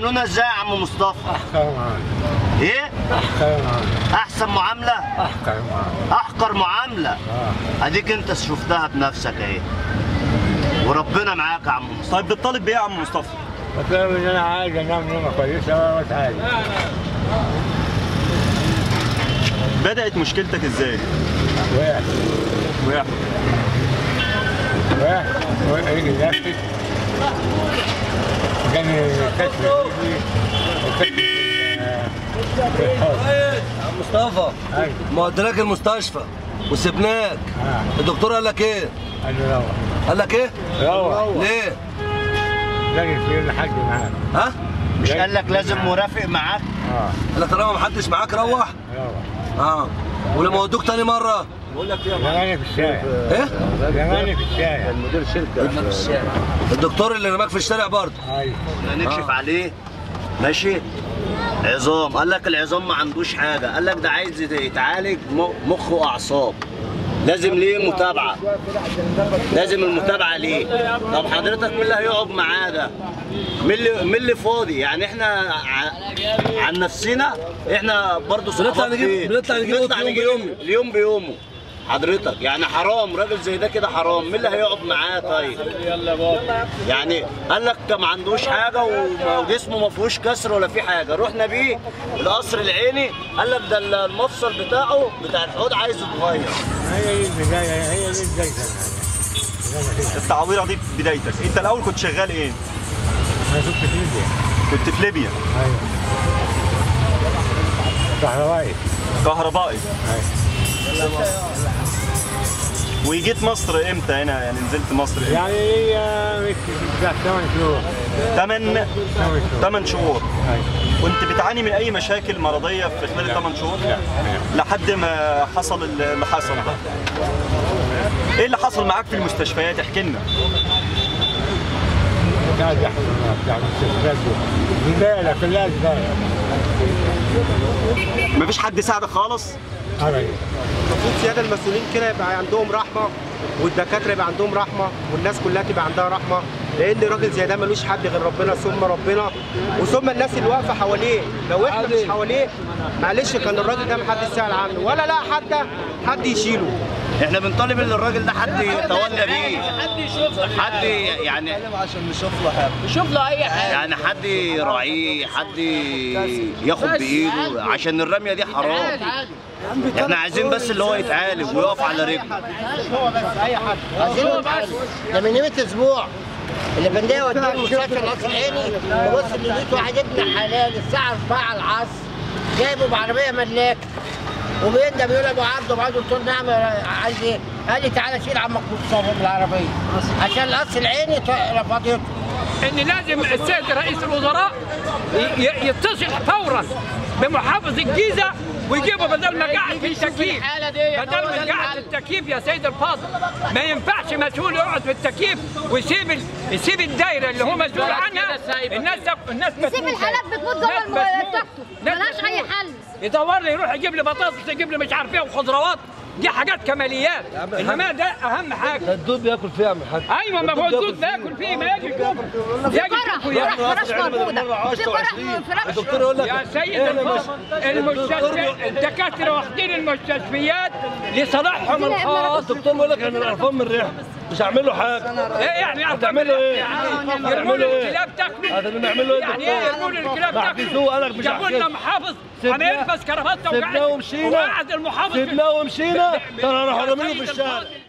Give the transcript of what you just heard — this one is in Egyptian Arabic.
بيعاملونا ازاي يا عم مصطفى احقر معامله ايه احقر معامله احسن معامله احقر معامله احقر معامله اه اديك انت شفتها بنفسك اهي وربنا معاك يا عم مصطفى طيب بتطالب بايه يا عم مصطفى؟ بطلب ان انا عايز انام نومه كويسه واتعالج بدات مشكلتك ازاي؟ واحد واحد واحد واحد يجي يلفت جاني كشف رجلي وكشف في- في الحوض عم مصطفى ايوه ما وديناك المستشفى وسبناك اه الدكتور قال لك ايه؟ قال لي روح قال لك ايه؟ روح ليه؟ جاني في حد معاك ها؟ مش قال لك لازم مرافق معاك اه قال لك طالما محدش معاك روح روح اه ولما ودوك تاني مره زماني في الشارع ايه؟ زماني في الشارع الدكتور اللي رماك في الشارع برضه ايوه نكشف عليه ماشي عظام قال لك العظام ما عندوش حاجه قال لك ده عايز يتعالج م- مخ واعصاب لازم ليه متابعه لازم المتابعه ليه طب حضرتك مين اللي هيقعد معاه ده مين اللي مين اللي فاضي يعني احنا ع- عن نفسنا احنا برضه بنطلع صحابات نجيب- خير. بنطلع نجيب بنطلع يوم نجيب بيومه. اليوم بيومه حضرتك يعني حرام راجل زي ده كده حرام مين اللي هيقعد معاه طيب يعني قال لك ما عندوش حاجه وجسمه ما فيهوش كسر ولا فيه حاجه رحنا بيه القصر العيني قال لك ده المفصل بتاعه بتاع الحوض عايز يتغير هي دي البدايه هي دي البدايه التعويره دي بدايتك انت الاول كنت شغال ايه؟ انا كنت في ليبيا كنت في ليبيا ايوه كهربائي كهربائي ايوه وجيت مصر امتى هنا يعني نزلت مصر امتى؟ يعني هي مش بتاع ثمان شهور 8 ثمان شهور 8 شهور ايوه كنت بتعاني من اي مشاكل مرضيه في خلال 8 شهور لا لا لحد ما حصل اللي حصل ده ايه اللي حصل معاك في المستشفيات احكي لنا بتاع الزحمه بتاع المستشفيات دي زباله كلها زباله مفيش حد ساعدك خالص ابدا المفروض سياده المسؤولين كده يبقى عندهم رحمه والدكاتره يبقى عندهم رحمه والناس كلها تبقى عندها رحمه لان راجل زي ده ملوش حد غير ربنا ثم ربنا وثم الناس اللي واقفه حواليه لو احنا مش حواليه معلش كان الراجل ده محدش سال عنه ولا لا حد حد يشيله احنا بنطالب ان الراجل ده حد يتولى بيه حد يشوف حد يعني عشان نشوف له حاجه يشوف له اي حاجه يعني حد يراعيه حد ياخد بايده عشان الرميه دي حرام احنا عايزين بس اللي هو يتعالج ويقف على رجله عايزينه بس ده من قيمه اسبوع اللي بنديه وديه المستشفى القصر العيني ببص اللي لقيت واحد ابن حلال الساعه 4 العصر جايبه بعربيه ملاك وبيندم بيقول ابو عبده بعد قلت له نعم عايز ايه؟ قال لي تعالى شيل عمك مصطفى بالعربيه عشان القصر العيني رفضته ان لازم السيد رئيس الوزراء ي- ي- يتصل فورا بمحافظ الجيزه ويجيبه بدل ما قاعد في التكييف بدل ما قاعد في التكييف يا سيد الفاضل ما ينفعش مسؤول يقعد في التكييف ويسيب ال... يسيب الدايره اللي هو مسؤول عنها الناس الناس يسيب بتموت. الحالات بتموت ناس جوه الم- بتموت. التوك ناس ملهاش اي بتموت. حل يدور لي يروح يجيب لي بطاطس يجيب لي مش عارف ايه وخضروات دي حاجات كماليات انما ده اهم حاجه ده الدود بياكل فيها من حاجه ايوه ما هو الدود بياكل فيه ما يجي يشوفه يجي فرح يشوفه فرح يا- فراش موجوده في فرح فراش الدكتور يقول لك يا سيد الفاضل المستشفى الدكاتره واخدين المستشفيات لصالحهم الخاص الدكتور بيقول لك انا قرفان من الريحه مش هعمل له حاجه ايه يعني هتعملوا ايه؟ يرموا هتعملوا ايه؟ الكلاب تاكل هذا اللي نعمله ايه يعني ايه يرموا الكلاب محبسوه تاكل قالك مش جابوا لنا هحكي. محافظ سيبناه- عم يلبس كرافته سيبناه وقاعد ومشينا وقاعد المحافظ في- سيبناه ومشينا ترى راحوا يا رمينه في سيد الشارع الفاضل،